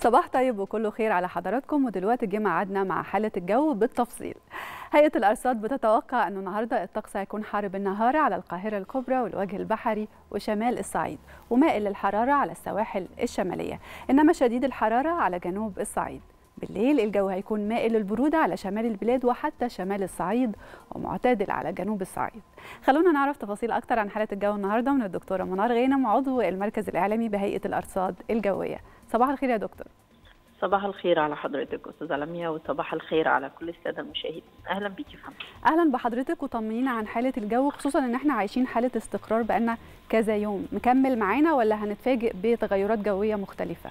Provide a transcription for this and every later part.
صباح طيب وكله خير على حضراتكم ودلوقتي جه ميعادنا مع حاله الجو بالتفصيل. هيئه الارصاد بتتوقع انه النهارده الطقس هيكون حار بالنهار على القاهره الكبرى والوجه البحري وشمال الصعيد ومائل للحراره على السواحل الشماليه، انما شديد الحراره على جنوب الصعيد. بالليل الجو هيكون مائل للبرودة على شمال البلاد وحتى شمال الصعيد ومعتدل على جنوب الصعيد خلونا نعرف تفاصيل أكتر عن حالة الجو النهاردة من الدكتورة منار غينم عضو المركز الإعلامي بهيئة الأرصاد الجوية صباح الخير يا دكتور صباح الخير على حضرتك استاذه لميا وصباح الخير على كل الساده المشاهدين اهلا بيكي فندم اهلا بحضرتك وطمنينا عن حاله الجو خصوصا ان احنا عايشين حاله استقرار بقالنا كذا يوم مكمل معانا ولا هنتفاجئ بتغيرات جويه مختلفه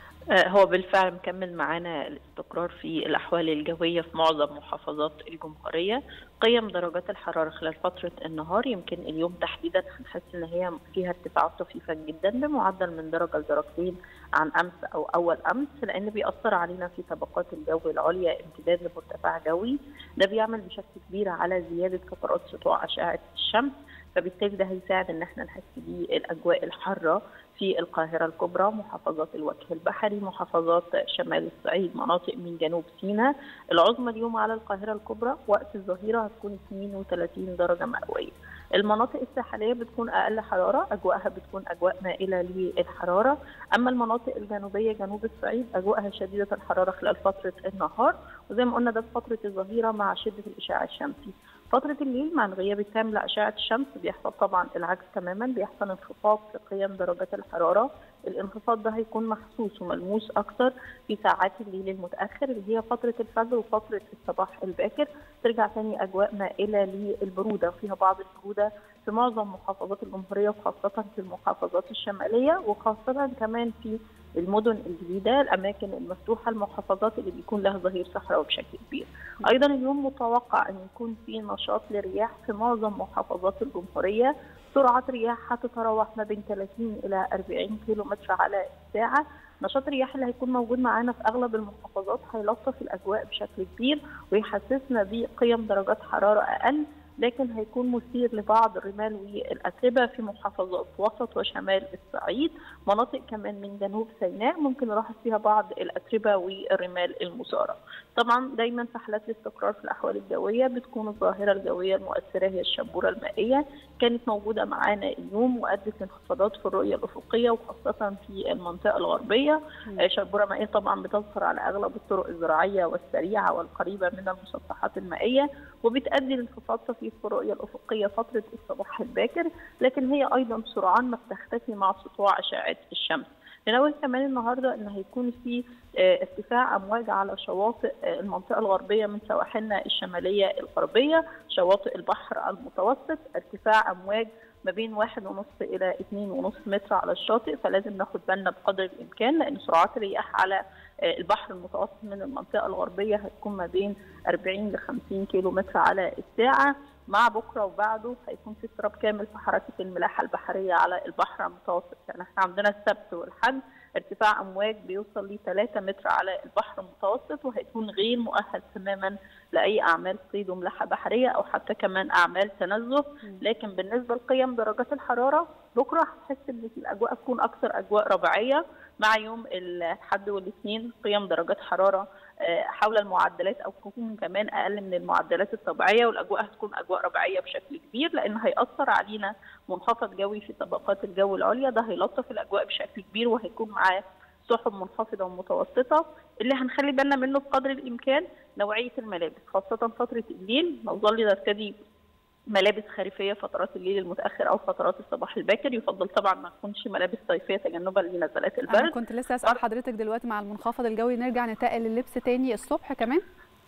هو بالفعل مكمل معانا الاستقرار في الأحوال الجوية في معظم محافظات الجمهورية قيم درجات الحرارة خلال فترة النهار يمكن اليوم تحديدا هنحس إن هي فيها ارتفاعات طفيفة جدا بمعدل من درجة لدرجتين عن أمس أو أول أمس لأن بيأثر علينا في طبقات الجو العليا امتداد لمرتفع جوي ده بيعمل بشكل كبير على زيادة فترات سطوع أشعة الشمس فبالتالي ده هيساعد ان احنا نحس بالاجواء الحاره في القاهره الكبرى محافظات الوجه البحري محافظات شمال الصعيد مناطق من جنوب سيناء العظمى اليوم على القاهره الكبرى وقت الظهيره هتكون 32 درجه مئويه المناطق الساحليه بتكون اقل حراره اجواءها بتكون اجواء مائله للحراره اما المناطق الجنوبيه جنوب الصعيد اجواءها شديده الحراره خلال فتره النهار وزي ما قلنا ده في فتره الظهيره مع شده الاشعاع الشمسي فترة الليل مع الغياب التام لأشعة الشمس بيحصل طبعا العكس تماما بيحصل انخفاض في قيم درجات الحرارة الانخفاض ده هيكون محسوس وملموس أكثر في ساعات الليل المتأخر اللي هي فترة الفجر وفترة الصباح الباكر ترجع تاني أجواء مائلة للبرودة وفيها بعض البرودة في معظم محافظات الجمهورية وخاصة في المحافظات الشمالية وخاصة كمان في المدن الجديده الاماكن المفتوحه المحافظات اللي بيكون لها ظهير صحراوي بشكل كبير. ايضا اليوم متوقع ان يكون في نشاط للرياح في معظم محافظات الجمهوريه سرعه رياح هتتراوح ما بين 30 الى 40 كيلو متر على الساعه نشاط الرياح اللي هيكون موجود معانا في اغلب المحافظات هيلطف الاجواء بشكل كبير ويحسسنا بقيم درجات حراره اقل لكن هيكون مثير لبعض الرمال والاتربه في محافظات وسط وشمال الصعيد مناطق كمان من جنوب سيناء ممكن نلاحظ فيها بعض الاتربه والرمال المثاره طبعا دايما في حالات الاستقرار في الاحوال الجويه بتكون الظاهره الجويه المؤثره هي الشبوره المائيه كانت موجوده معانا اليوم وادت لانخفاضات في الرؤيه الافقيه وخاصه في المنطقه الغربيه شبوره مائيه طبعا بتظهر على اغلب الطرق الزراعيه والسريعه والقريبه من المسطحات المائيه وبتؤدي لانخفاض طفيف في الرؤيه الافقيه فتره الصباح الباكر لكن هي ايضا سرعان ما بتختفي مع سطوع اشعه الشمس ننوه كمان النهارده ان هيكون في ارتفاع امواج على شواطئ المنطقه الغربيه من سواحلنا الشماليه الغربيه شواطئ البحر المتوسط ارتفاع امواج ما بين واحد ونص إلى اتنين ونص متر على الشاطئ فلازم ناخد بالنا بقدر الإمكان لأن سرعات الرياح على البحر المتوسط من المنطقة الغربية هتكون ما بين 40 ل 50 كيلو متر على الساعة مع بكره وبعده هيكون في اضطراب كامل في حركه الملاحه البحريه على البحر المتوسط يعني احنا عندنا السبت والحد ارتفاع امواج بيوصل ل 3 متر على البحر المتوسط وهيكون غير مؤهل تماما لاي اعمال صيد وملاحه بحريه او حتى كمان اعمال تنزه لكن بالنسبه لقيم درجات الحراره بكره هتحس ان الاجواء تكون اكثر اجواء ربيعيه مع يوم الاحد والاثنين قيم درجات حراره حول المعدلات او تكون كمان اقل من المعدلات الطبيعيه والاجواء هتكون اجواء ربيعيه بشكل كبير لان هياثر علينا منخفض جوي في طبقات الجو العليا ده هيلطف الاجواء بشكل كبير وهيكون معاه سحب منخفضه ومتوسطه اللي هنخلي بالنا منه بقدر الامكان نوعيه الملابس خاصه فتره الليل نظل نرتدي ملابس خريفيه فترات الليل المتاخر او فترات الصباح الباكر يفضل طبعا ما تكونش ملابس صيفيه تجنبا لنزلات البرد انا كنت لسه اسال حضرتك دلوقتي مع المنخفض الجوي نرجع نتقل اللبس تاني الصبح كمان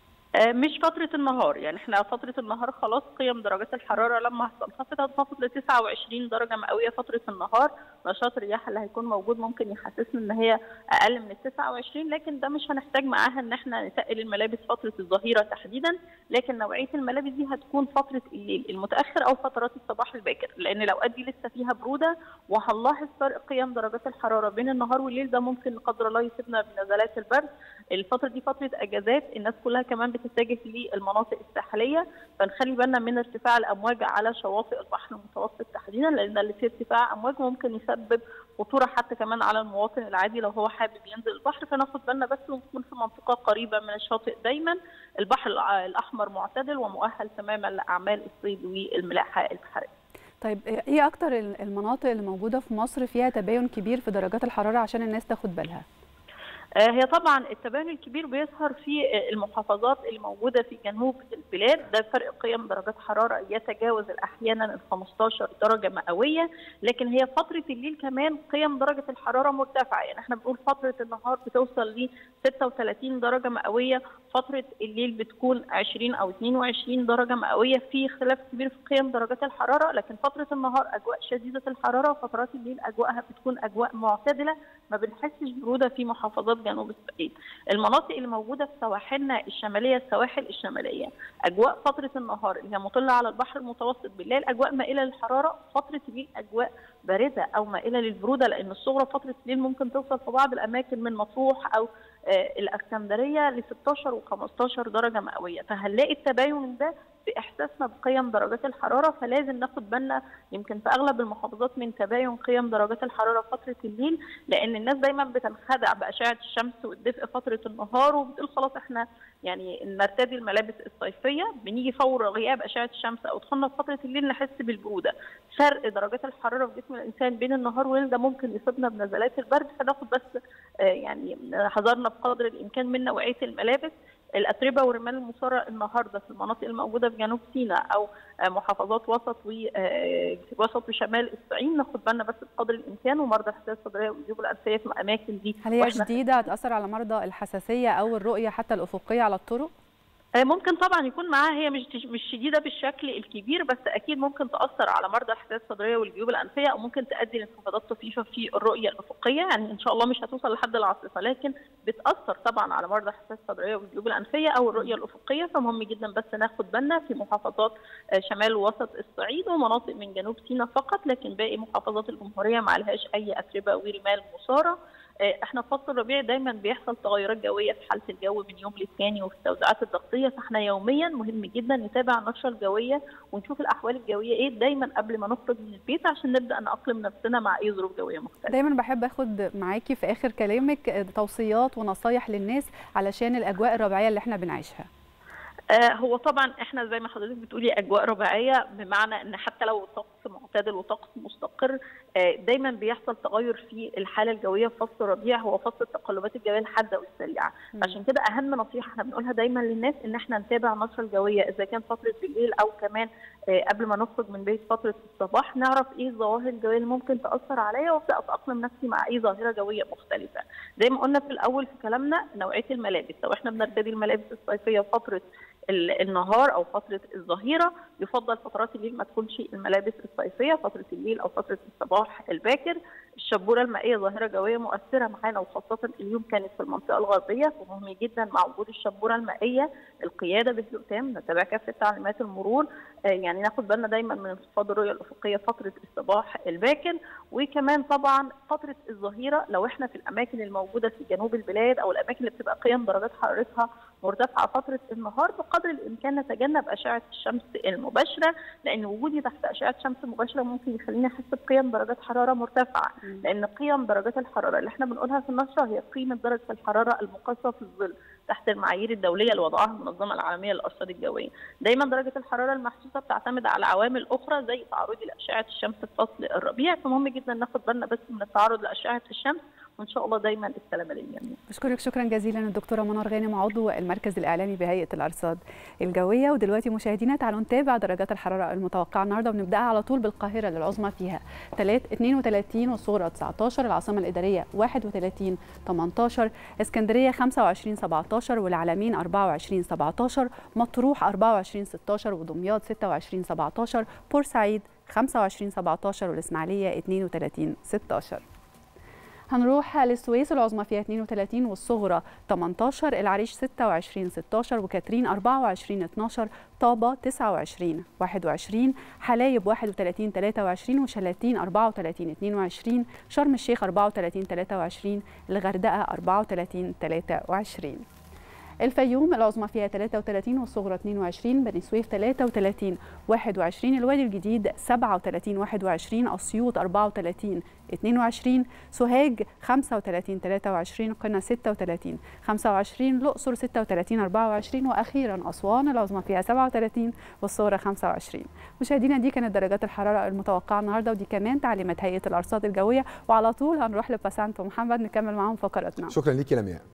مش فترة النهار يعني احنا فترة النهار خلاص قيم درجات الحرارة لما هتنخفض هتنخفض ل 29 درجة مئوية فترة النهار نشاط الرياح اللي هيكون موجود ممكن يحسسنا ان هي اقل من ال 29 لكن ده مش هنحتاج معاها ان احنا نتقل الملابس فترة الظهيرة تحديدا لكن نوعية الملابس دي هتكون فترة الليل المتأخر او فترات الصباح الباكر لان الاوقات دي لسه فيها برودة وهنلاحظ فرق قيم درجات الحرارة بين النهار والليل ده ممكن لا قدر الله يصيبنا بنزلات البرد الفترة دي فترة اجازات الناس كلها كمان تتجه للمناطق الساحليه فنخلي بالنا من ارتفاع الامواج على شواطئ البحر المتوسط تحديدا لان اللي فيه ارتفاع امواج ممكن يسبب خطوره حتى كمان على المواطن العادي لو هو حابب ينزل البحر فناخد بالنا بس ونكون في منطقه قريبه من الشاطئ دايما البحر الاحمر معتدل ومؤهل تماما لاعمال الصيد والملاحه البحريه. طيب ايه اكتر المناطق اللي موجوده في مصر فيها تباين كبير في درجات الحراره عشان الناس تاخد بالها؟ هي طبعا التباين الكبير بيظهر في المحافظات اللي موجوده في جنوب البلاد ده فرق قيم درجات حراره يتجاوز احيانا ال 15 درجه مئويه لكن هي فتره الليل كمان قيم درجه الحراره مرتفعه يعني احنا بنقول فتره النهار بتوصل ل 36 درجه مئويه فتره الليل بتكون 20 او 22 درجه مئويه في خلاف كبير في قيم درجات الحراره لكن فتره النهار اجواء شديده الحراره وفترات الليل اجواءها بتكون اجواء معتدله ما بنحسش بروده في محافظات جنوب الصعيد المناطق اللي موجوده في سواحلنا الشماليه السواحل الشماليه اجواء فتره النهار اللي هي مطله على البحر المتوسط بالليل اجواء مائله للحراره فتره الليل اجواء بارده او مائله للبروده لان الصغرى فتره الليل ممكن توصل في بعض الاماكن من مطروح او الاسكندريه ل 16 و15 درجه مئويه فهنلاقي التباين ده في احساسنا بقيم درجات الحراره فلازم ناخد بالنا يمكن في اغلب المحافظات من تباين قيم درجات الحراره فتره الليل لان الناس دايما بتنخدع باشعه الشمس والدفء فتره النهار وبتقول خلاص احنا يعني نرتدي الملابس الصيفيه بنيجي فور غياب اشعه الشمس او دخولنا في فتره الليل نحس بالبروده فرق درجات الحراره في جسم الانسان بين النهار والليل ده ممكن يصيبنا بنزلات البرد فناخد بس يعني حذرنا بقدر الامكان من نوعيه الملابس الاتربه والرمال المثاره النهارده في المناطق الموجوده في جنوب سيناء او محافظات وسط ووسط وشمال الصعيد ناخد بالنا بس بقدر الامكان ومرضى الحساسيه الصدريه والجيوب الانفيه في الاماكن دي هل هي شديده هتاثر على مرضى الحساسيه او الرؤيه حتى الافقيه على الطرق؟ ممكن طبعا يكون معاها هي مش مش شديده بالشكل الكبير بس اكيد ممكن تاثر على مرضى الحساسيه الصدريه والجيوب الانفيه او ممكن تؤدي لانخفاضات طفيفه في الرؤيه الافقيه يعني ان شاء الله مش هتوصل لحد العاصفه لكن بتاثر طبعا على مرضى الحساسيه الصدريه والجيوب الانفيه او الرؤيه الافقيه فمهم جدا بس ناخد بالنا في محافظات شمال ووسط الصعيد ومناطق من جنوب سيناء فقط لكن باقي محافظات الجمهوريه ما عليهاش اي اتربه ورمال مثاره احنا في فصل الربيع دايما بيحصل تغيرات جويه في حاله الجو من يوم للتاني وفي التوزيعات الضغطيه فاحنا يوميا مهم جدا نتابع النشره الجويه ونشوف الاحوال الجويه ايه دايما قبل ما نخرج من البيت عشان نبدا نأقلم نفسنا مع اي ظروف جويه مختلفه. دايما بحب اخد معاكي في اخر كلامك توصيات ونصايح للناس علشان الاجواء الربيعيه اللي احنا بنعيشها. هو طبعا احنا زي ما حضرتك بتقولي اجواء ربيعيه بمعنى ان حتى لو طقس معتدل وطقس مستقر دايما بيحصل تغير في الحاله الجويه في فصل الربيع هو فصل التقلبات الجويه الحاده والسريعه عشان كده اهم نصيحه احنا بنقولها دايما للناس ان احنا نتابع النشره الجويه اذا كان فتره بالليل او كمان قبل ما نخرج من بيت فتره الصباح نعرف ايه الظواهر الجويه اللي ممكن تاثر عليا وابدا اتاقلم نفسي مع اي ظاهره جويه مختلفه زي ما قلنا في الاول في كلامنا نوعيه الملابس لو احنا بنرتدي الملابس الصيفيه فتره النهار او فتره الظهيره يفضل فترات الليل ما تكونش الملابس الصيفيه فتره الليل او فتره الصباح الباكر الشبوره المائيه ظاهره جويه مؤثره معانا وخاصه اليوم كانت في المنطقه الغربيه فمهم جدا مع وجود الشبوره المائيه القياده بهدوء تام نتابع كافه تعليمات المرور يعني ناخد بالنا دايما من انخفاض الرؤيه الافقيه فتره الصباح الباكر وكمان طبعا فتره الظهيره لو احنا في الاماكن الموجوده في جنوب البلاد او الاماكن اللي بتبقى قيم درجات حرارتها مرتفعه فتره النهار بقدر الامكان نتجنب اشعه الشمس المباشره لان وجودي تحت اشعه شمس مباشره ممكن يخليني احس بقيم درجات حراره مرتفعه لان قيم درجات الحراره اللي احنا بنقولها في النشره هي قيمه درجه الحراره المقاسه في الظل تحت المعايير الدوليه اللي وضعها المنظمه العالميه للارصاد الجويه دايما درجه الحراره المحسوسه بتعتمد على عوامل اخرى زي تعرضي لاشعه الشمس في فصل الربيع فمهم جدا ناخد بالنا بس من التعرض لاشعه الشمس وان شاء الله دايما السلامه للجميع. بشكرك شكرا جزيلا الدكتوره منار غانم عضو المركز الاعلامي بهيئه الارصاد الجويه ودلوقتي مشاهدينا تعالوا نتابع درجات الحراره المتوقعه النهارده ونبداها على طول بالقاهره العظمى فيها 32 والصغرى 19 العاصمه الاداريه 31 18 اسكندريه 25 17 والعلمين 24 17 مطروح 24 16 ودمياط 26 17 بورسعيد 25 17 والاسماعيليه 32 16 هنروح للسويس العظمى فيها 32 والصغرى 18 العريش 26 16 وكاترين 24 12 طابة 29 21 حلايب 31 23 وشلاتين 34 22 شرم الشيخ 34 23 الغردقة 34 23 الفيوم العظمى فيها 33 والصغرى 22 بني سويف 33 21 الوادي الجديد 37 21 اسيوط 34 22 سوهاج 35 23 قنا 36 25 الاقصر 36 24 واخيرا اسوان العظمى فيها 37 والصغرى 25 مشاهدينا دي كانت درجات الحراره المتوقعه النهارده ودي كمان تعليمات هيئه الارصاد الجويه وعلى طول هنروح لباسانت ومحمد نكمل معاهم فقراتنا شكرا ليكي لمياء